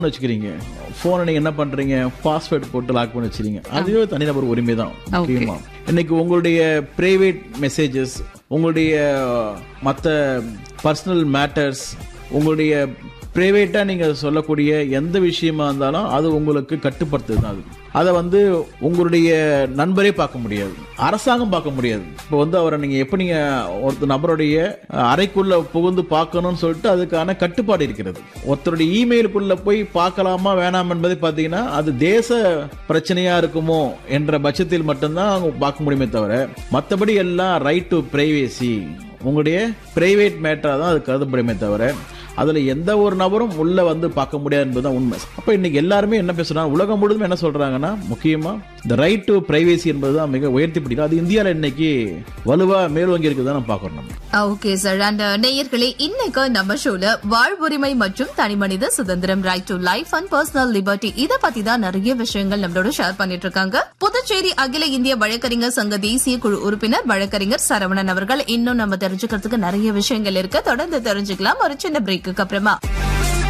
வச்சுக்கிறீங்க போனை நீங்க என்ன பண்றீங்க பாஸ்வேர்ட் போட்டு லாக் பண்ணி வச்சுக்கிறீங்க அதுவே தனிநபர் உரிமை தான் முக்கியமா இன்னைக்கு உங்களுடைய பிரைவேட் மெசேஜஸ் உங்களுடைய மற்ற பர்சனல் மேட்டர்ஸ் உங்களுடைய பிரைவேட்டா நீங்க சொல்லக்கூடிய எந்த விஷயமா இருந்தாலும் அது உங்களுக்கு கட்டுப்படுத்துது தான் அது அதை வந்து உங்களுடைய நண்பரே பார்க்க முடியாது அரசாங்கம் பார்க்க முடியாது இப்போ வந்து அவரை நீங்க எப்படி நீங்க ஒருத்தர் நபருடைய அறைக்குள்ள புகுந்து பார்க்கணும்னு சொல்லிட்டு அதுக்கான கட்டுப்பாடு இருக்கிறது ஒருத்தருடைய இமெயிலுக்குள்ள போய் பார்க்கலாமா வேணாம் என்பதை பார்த்தீங்கன்னா அது தேச பிரச்சனையா இருக்குமோ என்ற பட்சத்தில் மட்டும்தான் அவங்க பார்க்க முடியுமே தவிர மற்றபடி எல்லாம் ரைட் டு பிரைவேசி உங்களுடைய பிரைவேட் மேட்டரா தான் அது கருதப்படுமே தவிர அதுல எந்த ஒரு நபரும் உள்ள வந்து பார்க்க முடியாது என்பதுதான் உண்மை அப்ப இன்னைக்கு எல்லாருமே என்ன பேசுறாங்க உலகம் முழுதும் என்ன சொல்றாங்கன்னா முக்கியமா இந்த ரைட் டு பிரைவேசி என்பதுதான் மிக உயர்த்தி பிடிக்கும் அது இந்தியால இன்னைக்கு வலுவா மேலோங்கி இருக்குதான் நம்ம பார்க்கறோம் நம்ம ஓகே சார் அண்ட் நேயர்களே இன்னைக்கு நம்ம ஷோல வாழ்வுரிமை மற்றும் தனிமனித சுதந்திரம் right to life and personal liberty இத பத்தி தான் நிறைய விஷயங்கள் நம்மளோட ஷேர் பண்ணிட்டு இருக்காங்க புதுச்சேரி அகில இந்திய வழக்கறிஞர் சங்க தேசிய குழு உறுப்பினர் வழக்கறிஞர் சரவணன் அவர்கள் இன்னும் நம்ம தெரிஞ்சுக்கிறதுக்கு நிறைய விஷயங்கள் இருக்கு தொடர்ந்து தெரிஞ்சுக்கலாம் ஒரு சின்ன பிரேக்குக்கு அப்புறமா